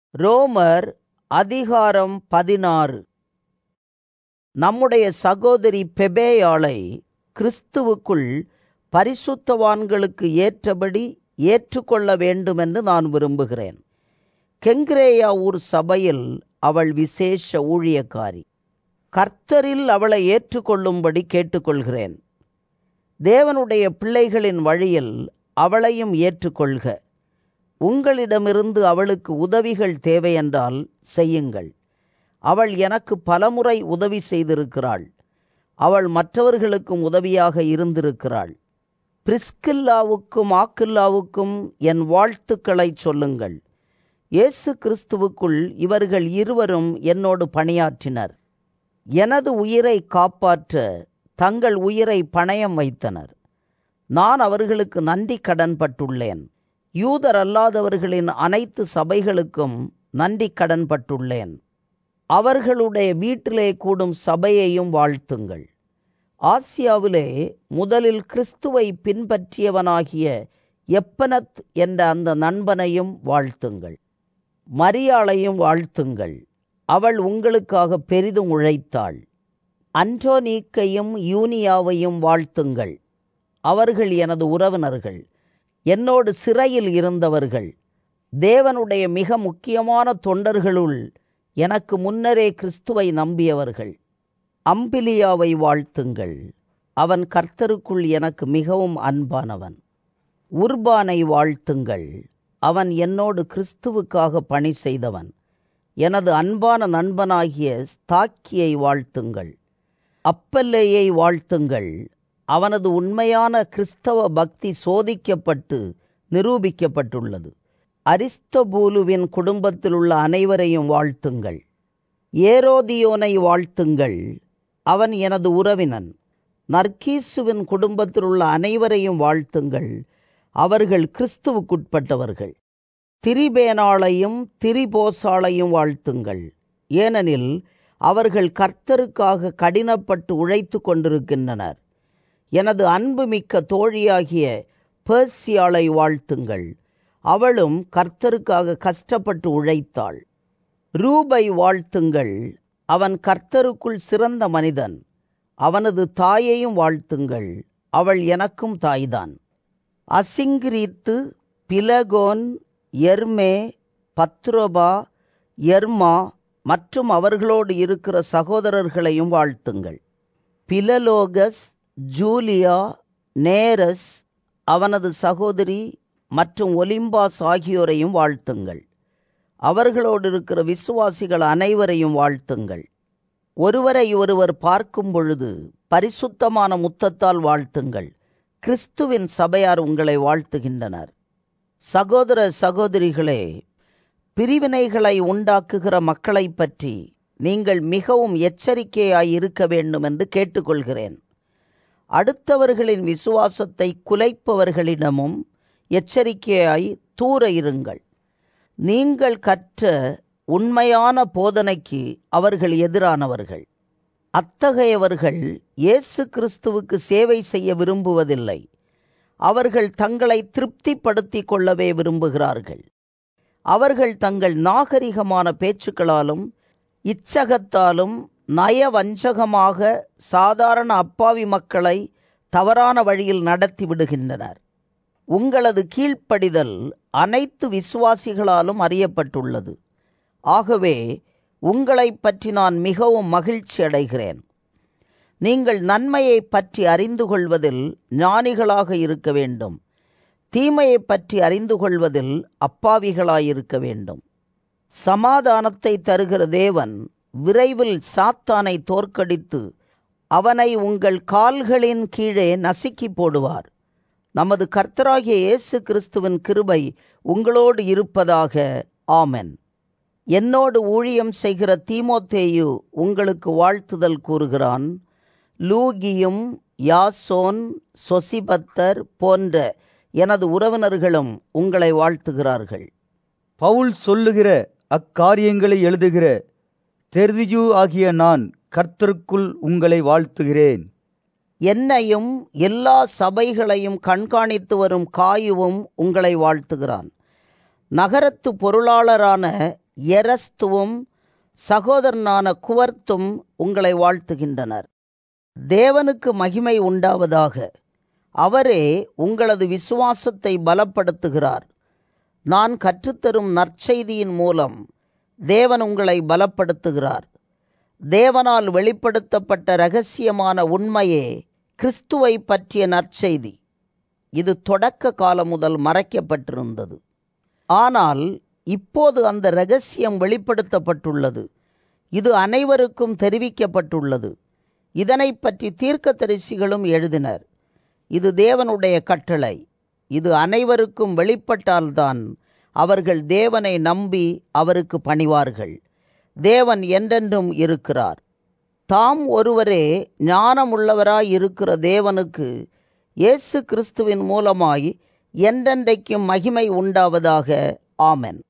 ரோமர் அதிகாரம் பதினாறு நம்முடைய சகோதரி பெபேயாளை கிறிஸ்துவுக்குள் பரிசுத்தவான்களுக்கு ஏற்றபடி ஏற்றுக்கொள்ள வேண்டுமென்று நான் விரும்புகிறேன் கெங்கிரேயா ஊர் சபையில் அவள் விசேஷ ஊழியக்காரி கர்த்தரில் அவளை ஏற்றுக்கொள்ளும்படி கேட்டுக்கொள்கிறேன் தேவனுடைய பிள்ளைகளின் வழியில் அவளையும் ஏற்றுக்கொள்க உங்களிடமிருந்து அவளுக்கு உதவிகள் தேவையென்றால் செய்யுங்கள் அவள் எனக்கு பலமுறை உதவி செய்திருக்கிறாள் அவள் மற்றவர்களுக்கும் உதவியாக இருந்திருக்கிறாள் பிரிஸ்கில்லாவுக்கும் ஆக்கில்லாவுக்கும் என் வாழ்த்துக்களை சொல்லுங்கள் இயேசு கிறிஸ்துவுக்குள் இவர்கள் இருவரும் என்னோடு பணியாற்றினர் எனது உயிரை காப்பாற்ற தங்கள் உயிரை பணயம் வைத்தனர் நான் அவர்களுக்கு நன்றி கடன்பட்டுள்ளேன் யூதர் அல்லாதவர்களின் அனைத்து சபைகளுக்கும் நன்றி கடன்பட்டுள்ளேன் அவர்களுடைய வீட்டிலே கூடும் சபையையும் வாழ்த்துங்கள் ஆசியாவிலே முதலில் கிறிஸ்துவை பின்பற்றியவனாகிய எப்பனத் என்ற அந்த நண்பனையும் வாழ்த்துங்கள் மரியாளையும் வாழ்த்துங்கள் அவள் உங்களுக்காக பெரிதும் உழைத்தாள் அன்டோனீக்கையும் யூனியாவையும் வாழ்த்துங்கள் அவர்கள் எனது உறவினர்கள் என்னோடு சிறையில் இருந்தவர்கள் தேவனுடைய மிக முக்கியமான தொண்டர்களுள் எனக்கு முன்னரே கிறிஸ்துவை நம்பியவர்கள் அம்பிலியாவை வாழ்த்துங்கள் அவன் கர்த்தருக்குள் எனக்கு மிகவும் அன்பானவன் உர்பானை வாழ்த்துங்கள் அவன் என்னோடு கிறிஸ்துவுக்காக பணி செய்தவன் எனது அன்பான நண்பனாகிய ஸ்தாக்கியை வாழ்த்துங்கள் அப்பல்லேயை வாழ்த்துங்கள் அவனது உண்மையான கிறிஸ்தவ பக்தி சோதிக்கப்பட்டு நிரூபிக்கப்பட்டுள்ளது அரிஸ்தபூலுவின் குடும்பத்தில் உள்ள அனைவரையும் வாழ்த்துங்கள் ஏரோதியோனை வாழ்த்துங்கள் அவன் எனது உறவினன் நர்கீசுவின் குடும்பத்தில் உள்ள அனைவரையும் வாழ்த்துங்கள் அவர்கள் கிறிஸ்துவுக்குட்பட்டவர்கள் திரிபேனாளையும் திரிபோசாளையும் வாழ்த்துங்கள் ஏனெனில் அவர்கள் கர்த்தருக்காக கடினப்பட்டு உழைத்து கொண்டிருக்கின்றனர் எனது அன்புமிக்க தோழியாகிய பேர்சியாளை வாழ்த்துங்கள் அவளும் கர்த்தருக்காக கஷ்டப்பட்டு உழைத்தாள் ரூபை வாழ்த்துங்கள் அவன் கர்த்தருக்குள் சிறந்த மனிதன் அவனது தாயையும் வாழ்த்துங்கள் அவள் எனக்கும் தாய்தான் அசிங்கிரீத்து பிலகோன் எர்மே பத்ரோபா எர்மா மற்றும் அவர்களோடு இருக்கிற சகோதரர்களையும் வாழ்த்துங்கள் பிலலோகஸ் ஜூலியா நேரஸ் அவனது சகோதரி மற்றும் ஒலிம்பாஸ் ஆகியோரையும் வாழ்த்துங்கள் அவர்களோடு இருக்கிற விசுவாசிகள் அனைவரையும் வாழ்த்துங்கள் ஒருவரை ஒருவர் பார்க்கும் பொழுது பரிசுத்தமான முத்தத்தால் வாழ்த்துங்கள் கிறிஸ்துவின் சபையார் உங்களை வாழ்த்துகின்றனர் சகோதர சகோதரிகளே பிரிவினைகளை உண்டாக்குகிற மக்களை பற்றி நீங்கள் மிகவும் எச்சரிக்கையாய் இருக்க வேண்டும் என்று கேட்டுக்கொள்கிறேன் அடுத்தவர்களின் விசுவாசத்தை குலைப்பவர்களிடமும் எச்சரிக்கையாய் தூர இருங்கள் நீங்கள் கற்ற உண்மையான போதனைக்கு அவர்கள் எதிரானவர்கள் அத்தகையவர்கள் இயேசு கிறிஸ்துவுக்கு சேவை செய்ய விரும்புவதில்லை அவர்கள் தங்களை திருப்திப்படுத்தி கொள்ளவே விரும்புகிறார்கள் அவர்கள் தங்கள் நாகரிகமான பேச்சுக்களாலும் இச்சகத்தாலும் நயவஞ்சகமாக சாதாரண அப்பாவி மக்களை தவறான வழியில் நடத்தி விடுகின்றனர் உங்களது கீழ்ப்படிதல் அனைத்து விசுவாசிகளாலும் அறியப்பட்டுள்ளது ஆகவே உங்களை பற்றி நான் மிகவும் மகிழ்ச்சி அடைகிறேன் நீங்கள் நன்மையை பற்றி அறிந்து கொள்வதில் ஞானிகளாக இருக்க வேண்டும் தீமையை பற்றி அறிந்து கொள்வதில் அப்பாவிகளாயிருக்க வேண்டும் சமாதானத்தை தருகிற தேவன் விரைவில் சாத்தானை தோற்கடித்து அவனை உங்கள் கால்களின் கீழே நசுக்கி போடுவார் நமது கர்த்தராகிய இயேசு கிறிஸ்துவின் கிருபை உங்களோடு இருப்பதாக ஆமென் என்னோடு ஊழியம் செய்கிற தீமோத்தேயு உங்களுக்கு வாழ்த்துதல் கூறுகிறான் லூகியும் யாசோன் சொசிபத்தர் போன்ற எனது உறவினர்களும் உங்களை வாழ்த்துகிறார்கள் பவுல் சொல்லுகிற அக்காரியங்களை எழுதுகிற தெர்திஜு ஆகிய நான் கர்த்தருக்குள் உங்களை வாழ்த்துகிறேன் என்னையும் எல்லா சபைகளையும் கண்காணித்து வரும் காயுவும் உங்களை வாழ்த்துகிறான் நகரத்து பொருளாளரான எரஸ்துவும் சகோதரனான குவர்த்தும் உங்களை வாழ்த்துகின்றனர் தேவனுக்கு மகிமை உண்டாவதாக அவரே உங்களது விசுவாசத்தை பலப்படுத்துகிறார் நான் கற்றுத்தரும் நற்செய்தியின் மூலம் தேவன் உங்களை பலப்படுத்துகிறார் தேவனால் வெளிப்படுத்தப்பட்ட இரகசியமான உண்மையே கிறிஸ்துவை பற்றிய நற்செய்தி இது தொடக்க காலம் முதல் மறைக்கப்பட்டிருந்தது ஆனால் இப்போது அந்த இரகசியம் வெளிப்படுத்தப்பட்டுள்ளது இது அனைவருக்கும் தெரிவிக்கப்பட்டுள்ளது இதனை பற்றி தீர்க்கதரிசிகளும் எழுதினர் இது தேவனுடைய கட்டளை இது அனைவருக்கும் வெளிப்பட்டால்தான் அவர்கள் தேவனை நம்பி அவருக்கு பணிவார்கள் தேவன் என்றென்றும் இருக்கிறார் தாம் ஒருவரே ஞானமுள்ளவராய் இருக்கிற தேவனுக்கு இயேசு கிறிஸ்துவின் மூலமாய் என்றென்றைக்கும் மகிமை உண்டாவதாக ஆமென்